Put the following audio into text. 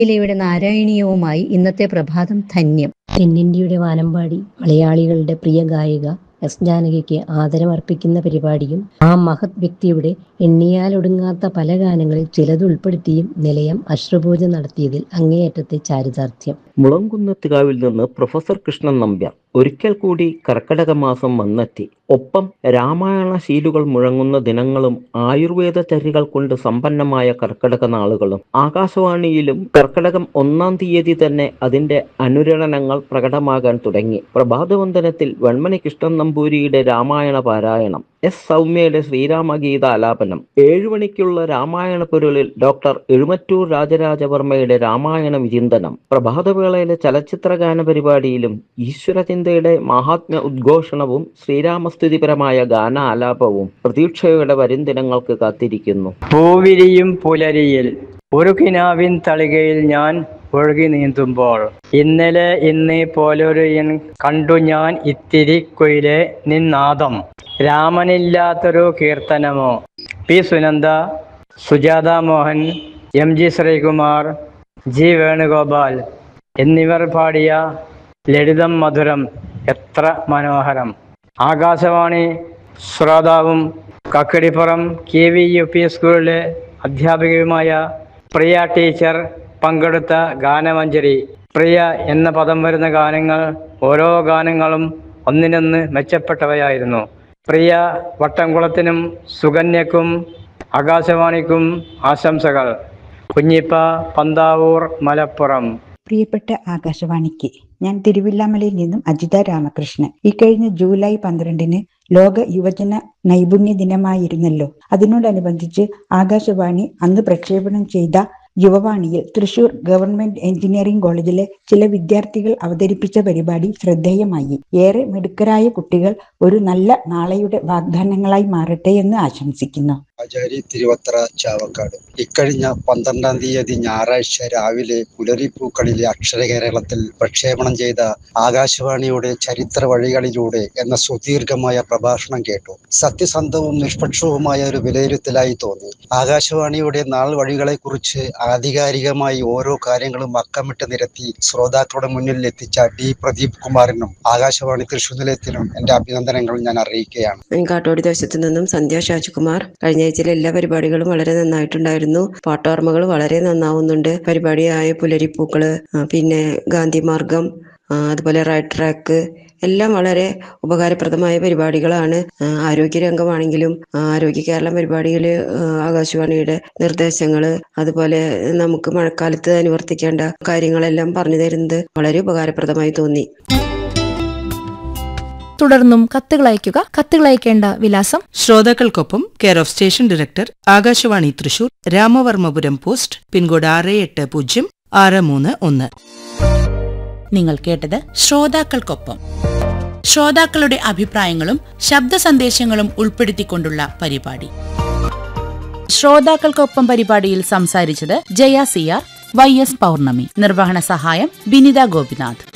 ഇലയുടെ നാരായണീയവുമായി ഇന്നത്തെ പ്രഭാതം ധന്യം തെന്നിന്ത്യയുടെ വാനമ്പാടി മലയാളികളുടെ പ്രിയ ഗായിക എസ് ജാനകിക്ക് ആദരമർപ്പിക്കുന്ന പരിപാടിയും ആ മഹത് വ്യക്തിയുടെ എണ്ണിയാലൊടുങ്ങാത്ത പല ഗാനങ്ങളിൽ ചിലത് ഉൾപ്പെടുത്തിയും നിലയം അശ്രുപൂജ നടത്തിയതിൽ അങ്ങേയറ്റത്തെ ചാരിതാർത്ഥ്യം മുളങ്കുന്നത്തുകാവിൽ നിന്ന് പ്രൊഫസർ കൃഷ്ണൻ നമ്പ്യാർ ഒരിക്കൽ കൂടി കർക്കടക മാസം വന്നെത്തി ഒപ്പം രാമായണ ശീലുകൾ മുഴങ്ങുന്ന ദിനങ്ങളും ആയുർവേദ ചര്യകൾ കൊണ്ട് സമ്പന്നമായ കർക്കടക നാളുകളും ആകാശവാണിയിലും കർക്കടകം ഒന്നാം തീയതി തന്നെ അതിന്റെ അനുരണനങ്ങൾ പ്രകടമാകാൻ തുടങ്ങി പ്രഭാതവന്ദനത്തിൽ വെൺമണി കൃഷ്ണൻ നമ്പൂരിയുടെ രാമായണ പാരായണം എസ് സൗമ്യയുടെ ശ്രീരാമഗീത ആലാപനം ഏഴു മണിക്കുള്ള രാമായണ പൊരുളിൽ ഡോക്ടർ എഴുമറ്റൂർ രാജരാജവർമ്മയുടെ രാമായണ വിചിന്തനം പ്രഭാതവേളയിലെ ചലച്ചിത്രഗാന പരിപാടിയിലും ഈശ്വരചിന്തയുടെ മഹാത്മ്യ ഉദ്ഘോഷണവും ശ്രീരാമസ്തുതിപരമായ ഗാന ആലാപവും പ്രതീക്ഷയുടെ വരും ദിനങ്ങൾക്ക് കാത്തിരിക്കുന്നു പൂവിരിയും പുലരിയിൽ ഒരു കിനാവിൻ തളികയിൽ ഞാൻ ഒഴുകി നീന്തുമ്പോൾ ഇന്നലെ ഇന്ന് പോലൊരു എൻ കണ്ടു ഞാൻ ഇത്തിരി കൊയിലെ നിന്നാദം രാമനില്ലാത്തൊരു കീർത്തനമോ P Sunanda Sujatha Mohan M G Sreekumar G Venugopal എന്നിവർ പാടിയ ലളിതം മധുരം എത്ര മനോഹരം ആകാശവാണി ശ്രോതാവും Kakkadippuram K V U P സ്കൂളിലെ അധ്യാപികയുമായ പ്രിയ ടീച്ചർ പങ്കെടുത്ത ഗാനമഞ്ജരി പ്രിയ എന്ന പദം വരുന്ന ഗാനങ്ങൾ ഓരോ ഗാനങ്ങളും ഒന്നിനൊന്ന് മെച്ചപ്പെട്ടവയായിരുന്നു പ്രിയ വട്ടംകുളത്തിനും സുകന്യക്കും ആകാശവാണിക്കും ആശംസകൾ കുഞ്ഞിപ്പ പന്താവൂർ മലപ്പുറം പ്രിയപ്പെട്ട ആകാശവാണിക്ക് ഞാൻ തിരുവില്ലാമലയിൽ നിന്നും അജിത രാമകൃഷ്ണൻ ഇക്കഴിഞ്ഞ ജൂലൈ പന്ത്രണ്ടിന് ലോക യുവജന നൈപുണ്യ ദിനമായിരുന്നല്ലോ അതിനോടനുബന്ധിച്ച് ആകാശവാണി അന്ന് പ്രക്ഷേപണം ചെയ്ത യുവവാണിയിൽ തൃശൂർ ഗവൺമെന്റ് എഞ്ചിനീയറിംഗ് കോളേജിലെ ചില വിദ്യാർത്ഥികൾ അവതരിപ്പിച്ച പരിപാടി ശ്രദ്ധേയമായി ഏറെ മിടുക്കരായ കുട്ടികൾ ഒരു നല്ല നാളെയുടെ വാഗ്ദാനങ്ങളായി മാറട്ടെ എന്ന് ആശംസിക്കുന്നു ആചാരി തിരുവത്ര ചാവക്കാട് ഇക്കഴിഞ്ഞ പന്ത്രണ്ടാം തീയതി ഞായറാഴ്ച രാവിലെ പുലരിപ്പൂക്കളിലെ അക്ഷര കേരളത്തിൽ പ്രക്ഷേപണം ചെയ്ത ആകാശവാണിയുടെ ചരിത്ര വഴികളിലൂടെ എന്ന സുദീർഘമായ പ്രഭാഷണം കേട്ടു സത്യസന്ധവും നിഷ്പക്ഷവുമായ ഒരു വിലയിരുത്തലായി തോന്നി ആകാശവാണിയുടെ നാൾ വഴികളെ കുറിച്ച് ആധികാരികമായി ഓരോ കാര്യങ്ങളും അക്കമിട്ട് നിരത്തി ശ്രോതാക്കളുടെ മുന്നിൽ എത്തിച്ച ഡി പ്രദീപ് കുമാറിനും ആകാശവാണി തൃശൂർ നിലയത്തിനും എന്റെ അഭിനന്ദനങ്ങൾ ഞാൻ അറിയിക്കുകയാണ് ഞാൻ കാട്ടോടി ദേശത്തു നിന്നും സന്ധ്യ ഷാജികുമാർ കഴിഞ്ഞ ആഴ്ചയിലെ എല്ലാ പരിപാടികളും വളരെ നന്നായിട്ടുണ്ടായിരുന്നു പാട്ടോർമ്മകൾ വളരെ നന്നാവുന്നുണ്ട് പരിപാടിയായ പുലരിപ്പൂക്കള് ആ, പിന്നെ ഗാന്ധിമാർഗം ആ, അതുപോലെ റൈറ്റ് ട്രാക്ക് എല്ലാം വളരെ ഉപകാരപ്രദമായ പരിപാടികളാണ് ആ, ആരോഗ്യരംഗമാണെങ്കിലും ആ, ആരോഗ്യ കേരളം പരിപാടിയിൽ ആകാശവാണിയുടെ നിർദ്ദേശങ്ങള് അതുപോലെ നമുക്ക് മഴക്കാലത്ത് അനുവർത്തിക്കേണ്ട കാര്യങ്ങളെല്ലാം പറഞ്ഞു തരുന്നത് വളരെ ഉപകാരപ്രദമായി തോന്നി തുടർന്നും കത്തുകൾ അയയ്ക്കുക കത്തുകൾ അയക്കേണ്ട വിലാസം ശ്രോതാക്കൾക്കൊപ്പം care of station director Akashvani Thrissur Ramavarmapuram post pincode ആറ് എട്ട് പൂജ്യം ആറ് മൂന്ന് ഒന്ന് നിങ്ങൾ കേട്ടത് ശ്രോതാക്കൾക്കൊപ്പം ശ്രോതാക്കളുടെ അഭിപ്രായങ്ങളും ശബ്ദ സന്ദേശങ്ങളും ഉൾപ്പെടുത്തിക്കൊണ്ടുള്ള പരിപാടി ശ്രോതാക്കൾക്കൊപ്പം പരിപാടിയിൽ സംസാരിച്ചത് ജയ സിയാർ വൈ എസ് പൗർണമി നിർവഹണ സഹായം ബിനിത ഗോപിനാഥ്